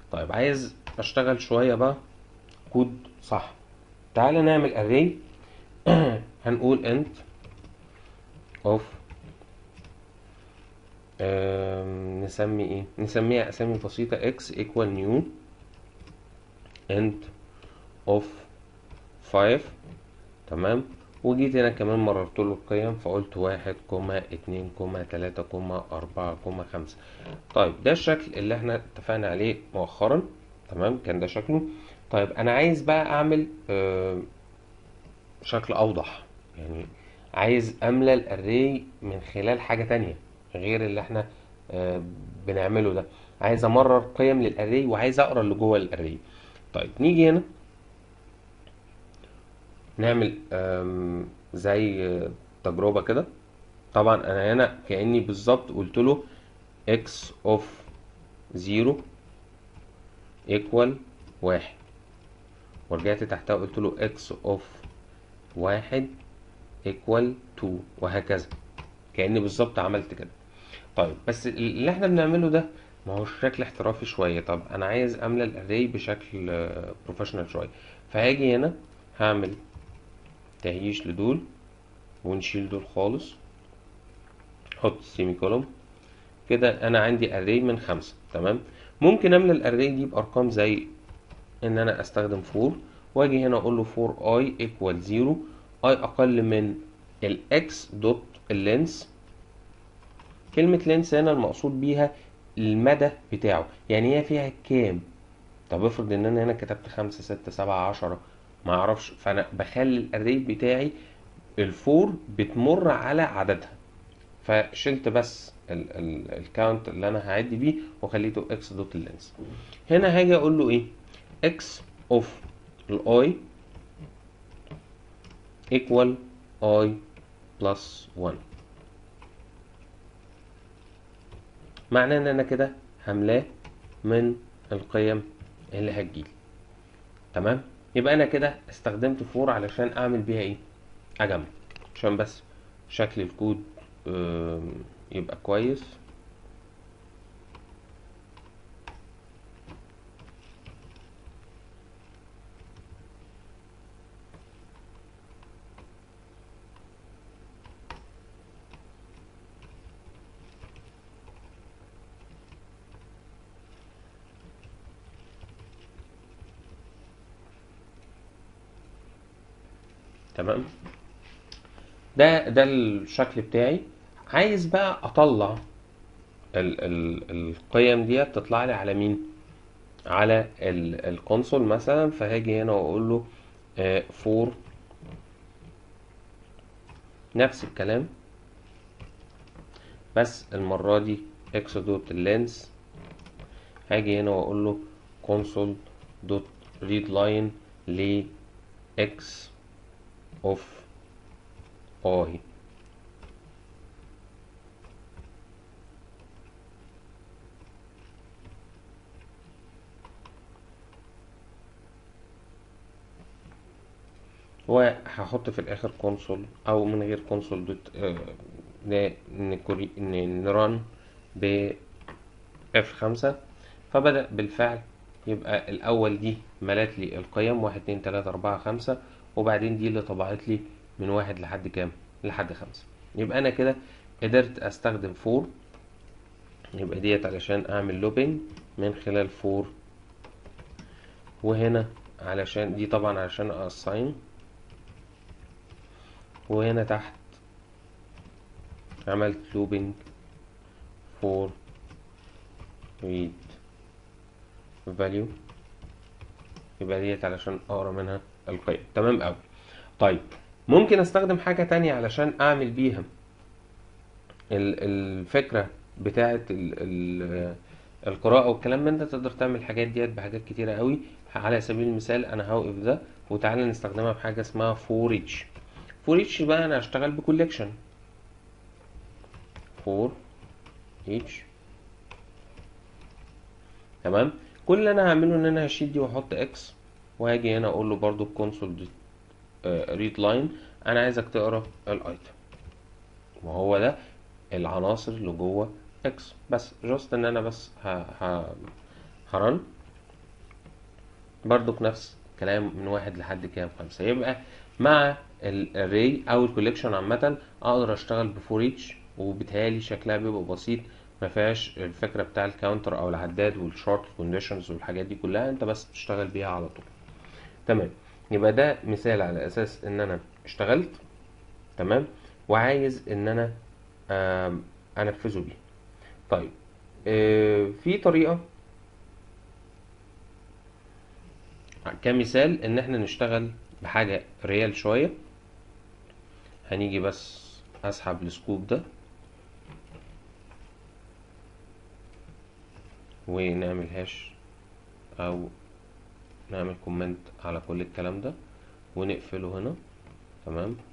طيب عايز اشتغل شويه بقى كود صح تعالى نعمل array هنقول int of آم، نسمي ايه نسميها اسامي بسيطة x equal new int of 5 تمام وجيت هنا كمان مررت له القيم فقلت واحد كوما اتنين كوما تلاتة كوما أربعة كوما خمسة طيب ده الشكل اللي احنا اتفقنا عليه مؤخرا تمام كان ده شكله طيب انا عايز بقى اعمل آه، شكل اوضح يعني عايز املى الاري من خلال حاجة تانية غير اللي احنا آه، بنعمله ده عايز امرر قيم للاري وعايز اقرا اللي جوه الاري طيب نيجي هنا نعمل آم، زي آه، تجربة كده طبعا انا هنا كأني بالظبط قلت له x of 0 equal واحد ورجعت تحتها قلت له x of واحد equal 2 وهكذا كأني بالظبط عملت كده طيب بس اللي احنا بنعمله ده ما هو شكل احترافي شوية طب انا عايز املى الاري بشكل بروفيشنال شوية فهاجي هنا هعمل تهييش لدول ونشيل دول خالص حط سيمي كولوم كده انا عندي اري من خمسة تمام ممكن املى الاري دي بارقام زي ان انا استخدم فور واجي هنا اقول له فور اي ايكوال زيرو اي اقل من الاكس دوت اللينس كلمة لينس هنا المقصود بيها المدى بتاعه يعني هي فيها كام طب افرض ان انا هنا كتبت خمسة ستة سبعة عشرة ما اعرفش فانا بخلي الاري بتاعي الفور بتمر على عددها فشلت بس الكاونت اللي انا هعد بيه وخليته اكس دوت اللينس هنا هاجي اقول له ايه اكس اوف الاي equal i plus 1 معناه ان انا كده هملاه من القيم اللي هتجيلي تمام يبقى انا كده استخدمت فور علشان اعمل بيها ايه اجمع عشان بس شكل الكود آم، يبقى كويس تمام ده ده الشكل بتاعي عايز بقى اطلع ال ال القيم ديت تطلع لي على مين على ال الكونسول مثلا فهاجي هنا واقول له فور نفس الكلام بس المرة دي اكس دوت اللينس هاجي هنا واقول له console دوت read line ل x of i وهحط في الاخر كونسول او من غير كونسول دوت آه، ن- نكوري- ن- نران ب F5 فبدأ بالفعل يبقى الأول دي ملات لي القيم واحد اتنين تلاتة أربعة خمسة وبعدين دي اللي طبعت لي من واحد لحد كام؟ لحد خمسة يبقى أنا كده قدرت أستخدم فور يبقى ديت علشان أعمل لوبينج من خلال فور وهنا علشان دي طبعا علشان أساين وهنا تحت عملت لوبينج فور read value يبقى ديت علشان اقرا منها القيم تمام قوي طيب ممكن استخدم حاجة تانية علشان اعمل بيها ال- الفكرة بتاعة ال ال القراءة والكلام من ده تقدر تعمل الحاجات ديت بحاجات كتيرة قوي على سبيل المثال انا هوقف ده وتعالى نستخدمها بحاجة اسمها for each for each بقى انا هشتغل بكوليكشن for each تمام كل اللي انا هعمله ان انا هشيل دي واحط اكس وهاجي هنا اقول له برضو الكونسول ريد لاين انا عايزك تقرا الايتم وهو ده العناصر اللي جوه اكس بس جاست ان انا بس ه ه هرن برضك نفس الكلام من واحد لحد كام خمسة يبقى مع الاري او الكوليكشن عامة اقدر اشتغل بفور ايتش وبالتالي شكلها بيبقى بسيط ما فيهاش الفكرة بتاع الكاونتر او العداد والشورت كونديشنز والحاجات دي كلها انت بس بتشتغل بيها على طول تمام يبقى ده مثال على اساس ان انا اشتغلت تمام وعايز ان انا آم، انفذه بيه طيب آه، في طريقة كمثال ان احنا نشتغل بحاجة ريال شوية هنيجي بس اسحب السكوب ده ونعمل هاش او نعمل كومنت على كل الكلام ده ونقفله هنا تمام